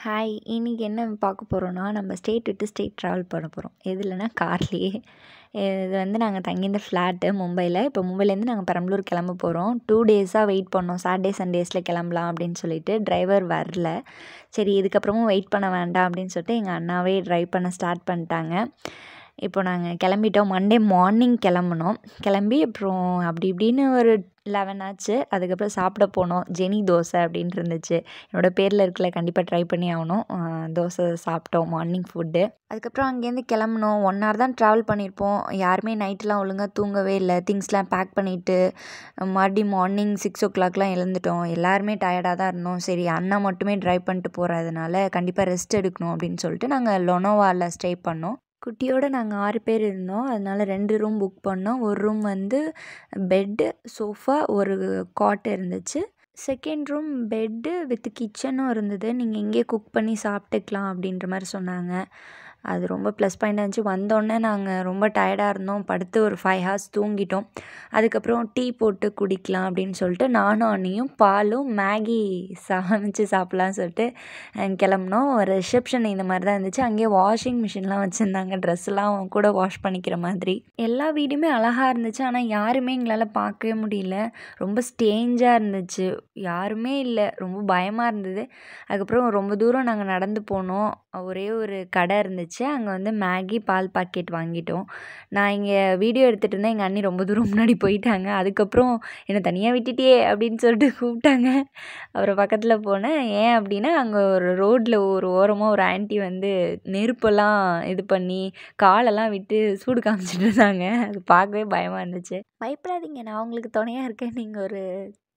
hi இன்னைக்கு என்ன பார்க்க போகிறோன்னா நம்ம ஸ்டேட் விட்டு ஸ்டேட் ட்ராவல் பண்ண போகிறோம் எதுலனா கார்லேயே இது வந்து நாங்கள் தங்கியிருந்த ஃப்ளாட்டு மும்பையில் இப்போ மும்பைலேருந்து நாங்கள் பெரம்பலூர் கிளம்ப போகிறோம் டூ டேஸாக வெயிட் பண்ணோம் சாட்டர்டே சண்டேஸில் கிளம்பலாம் அப்படின்னு சொல்லிட்டு டிரைவர் வரல சரி இதுக்கப்புறமும் வெயிட் பண்ண வேண்டாம் அப்படின்னு சொல்லிட்டு எங்கள் அண்ணாவே ட்ரைவ் பண்ண ஸ்டார்ட் பண்ணிட்டாங்க இப்போ நாங்கள் கிளம்பிட்டோம் மண்டே மார்னிங் கிளம்புனோம் கிளம்பி அப்புறம் அப்படி இப்படின்னு ஒரு லெவன் ஆச்சு அதுக்கப்புறம் சாப்பிட போனோம் ஜெனி தோசை அப்படின்ட்டு இருந்துச்சு என்னோட பேரில் இருக்கல கண்டிப்பாக ட்ரை பண்ணி ஆகணும் தோசை சாப்பிட்டோம் மார்னிங் ஃபுட்டு அதுக்கப்புறம் அங்கேருந்து கிளம்புனோம் ஒன் ஹவர் தான் ட்ராவல் பண்ணியிருப்போம் யாருமே நைட்லாம் ஒழுங்காக தூங்கவே இல்லை திங்ஸ்லாம் பேக் பண்ணிவிட்டு மறுபடியும் மார்னிங் சிக்ஸ் ஓ கிளாக்லாம் எழுந்துட்டோம் எல்லாருமே டயர்டாக தான் இருந்தோம் சரி அண்ணா மட்டுமே ட்ரைவ் பண்ணிட்டு போகிறதுனால கண்டிப்பாக ரெஸ்ட் எடுக்கணும் அப்படின்னு சொல்லிட்டு நாங்கள் லொனோவாவில் ஸ்டே பண்ணோம் குட்டியோடு நாங்கள் ஆறு பேர் இருந்தோம் அதனால் ரெண்டு ரூம் புக் பண்ணோம் ஒரு ரூம் வந்து பெட்டு சோஃபா ஒரு காட் இருந்துச்சு செகண்ட் ரூம் பெட்டு வித் கிச்சனும் இருந்தது நீங்கள் இங்கேயே குக் பண்ணி சாப்பிட்டுக்கலாம் அப்படின்ற மாதிரி சொன்னாங்க அது ரொம்ப ப்ளஸ் பாயிண்டாக இருந்துச்சு வந்தோடனே நாங்கள் ரொம்ப டயர்டாக இருந்தோம் படுத்து ஒரு ஃபைவ் ஹார்ஸ் தூங்கிட்டோம் அதுக்கப்புறம் டீ போட்டு குடிக்கலாம் அப்படின்னு சொல்லிட்டு நானும் அண்ணியும் பாலும் மேகி சமைச்சு சாப்பிட்லான்னு சொல்லிட்டு கிளம்புனோம் ரிசப்ஷன் இந்த மாதிரி தான் இருந்துச்சு அங்கேயே வாஷிங் மிஷின்லாம் வச்சுருந்தாங்க ட்ரெஸ்லாம் கூட வாஷ் பண்ணிக்கிற மாதிரி எல்லா வீடுமே அழகாக இருந்துச்சு ஆனால் யாருமே எங்களால் பார்க்கவே முடியல ரொம்ப ஸ்டேஞ்சாக இருந்துச்சு யாருமே இல்லை ரொம்ப பயமாக இருந்தது அதுக்கப்புறம் ரொம்ப தூரம் நாங்கள் நடந்து போனோம் ஒரே ஒரு கடை இருந்துச்சு அங்கே வந்து மேகி பால் பாக்கெட் வாங்கிட்டோம் நான் இங்கே வீடியோ எடுத்துகிட்டு இருந்தேன் எங்கள் அண்ணி ரொம்ப தூரம் முன்னாடி போயிட்டாங்க அதுக்கப்புறம் என்னை தனியாக விட்டுட்டியே அப்படின்னு சொல்லிட்டு கூப்பிட்டாங்க அப்புறம் பக்கத்தில் போனேன் ஏன் அப்படின்னா அங்கே ஒரு ரோட்டில் ஒரு ஓரமாக ஒரு ஆன்ட்டி வந்து நெருப்பெல்லாம் இது பண்ணி காலெல்லாம் விட்டு சூடு காமிச்சிட்டு இருந்தாங்க அது பார்க்கவே பயமாக இருந்துச்சு பயப்படாதீங்க நான் உங்களுக்கு துணையாக இருக்கேன் நீங்கள் ஒரு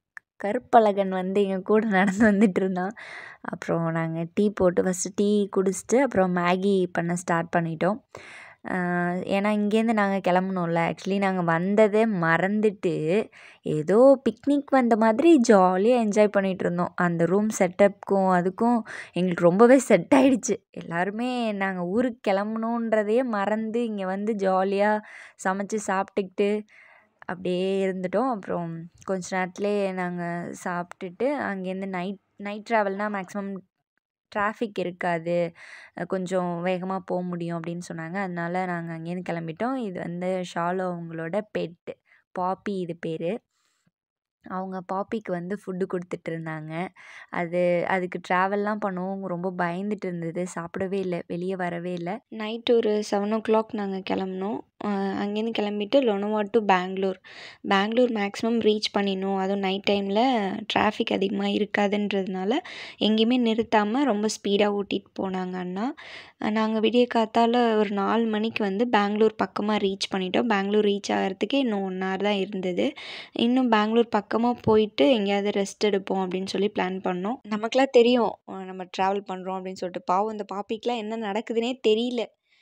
கருப்பழகன் வந்து எங்கள் கூட நடந்து வந்துட்டு இருந்தான் அப்புறம் நாங்கள் டீ போட்டு ஃபஸ்ட்டு டீ குடிச்சிட்டு அப்புறம் மேகி பண்ண ஸ்டார்ட் பண்ணிட்டோம் ஏன்னா இங்கேருந்து நாங்கள் கிளம்புனோம்ல ஆக்சுவலி நாங்கள் வந்ததே மறந்துட்டு ஏதோ பிக்னிக் வந்த மாதிரி ஜாலியாக என்ஜாய் பண்ணிகிட்டு இருந்தோம் அந்த ரூம் செட்டப்புக்கும் அதுக்கும் எங்களுக்கு ரொம்பவே செட் ஆகிடுச்சு எல்லாருமே நாங்கள் ஊருக்கு கிளம்பணுன்றதையே மறந்து இங்கே வந்து ஜாலியாக சமைச்சு சாப்பிட்டுக்கிட்டு அப்படியே இருந்துட்டோம் அப்புறம் கொஞ்ச நேரத்துலேயே நாங்கள் சாப்பிட்டுட்டு அங்கேருந்து நைட் நைட் ட்ராவல்னால் மேக்ஸிமம் டிராஃபிக் இருக்காது கொஞ்சம் வேகமாக போக முடியும் அப்படின்னு சொன்னாங்க அதனால நாங்கள் அங்கேருந்து கிளம்பிட்டோம் இது வந்து ஷாலோ அவங்களோட பெட்டு பாப்பி இது பேர் அவங்க பாப்பிக்கு வந்து ஃபுட்டு கொடுத்துட்டு இருந்தாங்க அது அதுக்கு ட்ராவல்லாம் பண்ணவும் ரொம்ப பயந்துட்டு இருந்தது சாப்பிடவே இல்லை வெளியே வரவே இல்லை நைட் ஒரு செவன் ஓ கிளாக் நாங்கள் கிளம்புனோம் அங்கேருந்து கிளம்பிட்டு Lonavala to Bangalore Bangalore maximum reach பண்ணிடணும் அதுவும் நைட் டைமில் டிராஃபிக் அதிகமாக இருக்காதுன்றதுனால எங்கேயுமே நிறுத்தாமல் ரொம்ப ஸ்பீடாக ஓட்டிகிட்டு போனாங்க அண்ணா நாங்கள் விடிய காத்தால் ஒரு நாலு மணிக்கு வந்து பெங்களூர் பக்கமாக ரீச் பண்ணிட்டோம் பெங்களூர் ரீச் ஆகிறதுக்கே இன்னும் ஒன் ஹவர் தான் இருந்தது இன்னும் பெங்களூர் பக்கமாக போயிட்டு எங்கேயாவது ரெஸ்ட் எடுப்போம் அப்படின்னு சொல்லி பிளான் பண்ணோம் நமக்குலாம் தெரியும் நம்ம ட்ராவல் பண்ணுறோம் அப்படின்னு சொல்லிட்டு பாவம் இந்த பாப்பிக்கெலாம் என்ன நடக்குதுன்னே தெரியல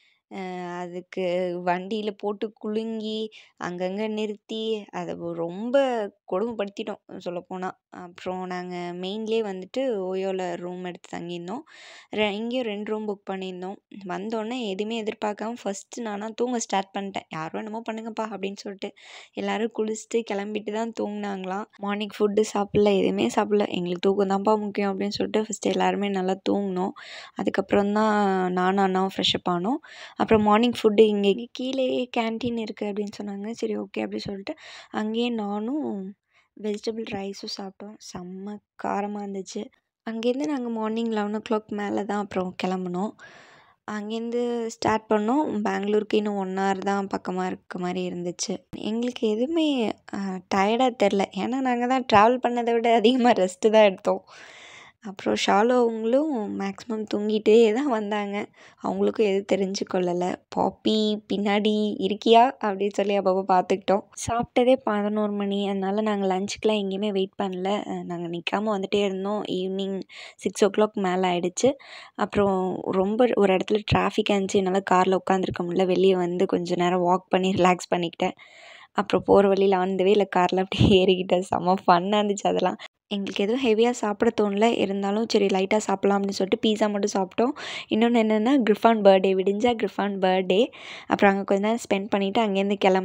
அதுக்கு வண்டியில் போட்டு குலுங்கி அங்கங்கே நிறுத்தி அதை ரொம்ப கொடுமைப்படுத்திட்டோம் சொல்லப்போனால் அப்புறம் நாங்கள் மெயின்லேயே வந்துட்டு ஓயோவில் ரூம் எடுத்து தங்கியிருந்தோம் ரெ இங்கேயும் ரெண்டு ரூம் புக் பண்ணியிருந்தோம் வந்தோடனே எதுவுமே எதிர்பார்க்காம ஃபஸ்ட்டு நானாக தூங்க ஸ்டார்ட் பண்ணிட்டேன் யாரோ என்னமோ பண்ணுங்கப்பா அப்படின்னு சொல்லிட்டு எல்லோரும் குளிச்சுட்டு கிளம்பிட்டு தான் தூங்கினாங்களாம் மார்னிங் ஃபுட்டு சாப்பிடல எதுவுமே சாப்பிடல எங்களுக்கு தூக்கம் தான்ப்பா முக்கியம் அப்படின்னு சொல்லிட்டு ஃபஸ்ட்டு எல்லாருமே நல்லா தூங்கினோம் அதுக்கப்புறம் தான் நானும் அண்ணாவும் ஃப்ரெஷ்அப் ஆனோம் அப்புறம் மார்னிங் ஃபுட்டு இங்கே கீழேயே கேன்டீன் இருக்குது அப்படின்னு சொன்னாங்க சரி ஓகே அப்படின்னு சொல்லிட்டு அங்கேயே நானும் வெஜிடபிள் ரைஸும் சாப்பிட்டோம் செம்ம காரமாக இருந்துச்சு அங்கேருந்து நாங்கள் மார்னிங் லெவன் ஓ கிளாக் மேலே தான் அப்புறம் கிளம்புனோம் அங்கேருந்து ஸ்டார்ட் பண்ணோம் பெங்களூருக்கு இன்னும் ஒன் ஹவர் தான் பக்கமாக இருக்க மாதிரி இருந்துச்சு எங்களுக்கு எதுவுமே டயர்டாக தெரில ஏன்னா நாங்கள் தான் ட்ராவல் பண்ணதை விட அதிகமாக ரெஸ்ட்டு தான் எடுத்தோம் அப்புறம் ஷாலோ அவங்களும் மேக்ஸிமம் தூங்கிட்டே தான் வந்தாங்க அவங்களுக்கும் எதுவும் தெரிஞ்சு கொள்ளலை பாப்பி பின்னாடி இருக்கியா அப்படின்னு சொல்லி அப்பப்போ பார்த்துக்கிட்டோம் சாப்பிட்டதே பதினோரு மணி அதனால் நாங்கள் லஞ்சுக்கெலாம் எங்கேயுமே வெயிட் பண்ணல நாங்கள் நிற்காம வந்துகிட்டே இருந்தோம் ஈவினிங் சிக்ஸ் ஓ கிளாக் மேலே ஆகிடுச்சு அப்புறம் ரொம்ப ஒரு இடத்துல டிராஃபிக் இருந்துச்சு என்னால் காரில் உட்காந்துருக்க முடியல வெளியே வந்து கொஞ்சம் நேரம் வாக் பண்ணி ரிலாக்ஸ் பண்ணிக்கிட்டேன் அப்புறம் போகிற வழியில் ஆந்தவே இல்லை காரில் அப்படியே ஏறிக்கிட்டேன் செம்ம ஃபன்னாக இருந்துச்சு அதெல்லாம் எங்களுக்கு எதுவும் ஹெவியாக சாப்பிட தோணல இருந்தாலும் சரி லைட்டாக சாப்பிட்லாம் அப்படின்னு சொல்லிட்டு பீஸா மட்டும் சாப்பிட்டோம் இன்னொன்று என்னென்னா கிரிஃபான் பர்த்டே விடிஞ்சா கிரிஃபான் பர்த்டே அப்புறம் அங்கே கொஞ்ச நேரம் ஸ்பெண்ட் பண்ணிவிட்டு அங்கேருந்து கிளம்புனோம்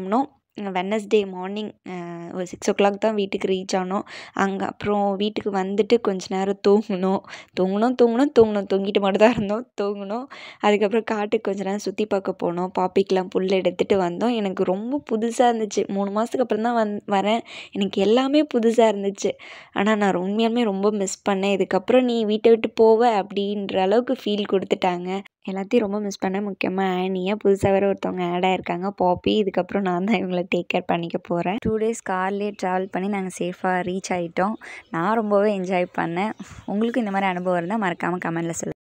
வெட்னஸ்டே மார்னிங் ஒரு சிக்ஸ் ஓ கிளாக் தான் வீட்டுக்கு ரீச் ஆனோம் அங்கே அப்புறம் வீட்டுக்கு வந்துட்டு கொஞ்ச நேரம் தூங்கினோம் தூங்கினோம் தூங்கினோம் தூங்கினோம் தூங்கிட்டு மட்டும் தான் இருந்தோம் தூங்கினோம் அதுக்கப்புறம் காட்டுக்கு கொஞ்ச நேரம் சுற்றி பார்க்க போனோம் பாப்பிக்கெலாம் புல் எடுத்துகிட்டு வந்தோம் எனக்கு ரொம்ப புதுசாக இருந்துச்சு மூணு மாதத்துக்கு அப்புறம் தான் வந் வரேன் எனக்கு எல்லாமே புதுசாக இருந்துச்சு ஆனால் நான் உண்மையாலுமே ரொம்ப மிஸ் பண்ணேன் இதுக்கப்புறம் நீ வீட்டை விட்டு போவ அப்படின்ற அளவுக்கு ஃபீல் கொடுத்துட்டாங்க எல்லாத்தையும் ரொம்ப மிஸ் பண்ணேன் முக்கியமாக ஆனியை புதுசாக வேறு ஒருத்தவங்க ஆட் ஆயிருக்காங்க பாப்பி இதுக்கப்புறம் நான் தான் இவங்களை டேக் கேர் பண்ணிக்க போகிறேன் டூ டேஸ் கார்லேயே ட்ராவல் பண்ணி நாங்கள் சேஃபாக ரீச் ஆகிட்டோம் நான் ரொம்பவே என்ஜாய் பண்ணேன் உங்களுக்கும் இந்த மாதிரி அனுபவம் இருந்தால் மறக்காமல் கமெண்டில் சொல்லுங்கள்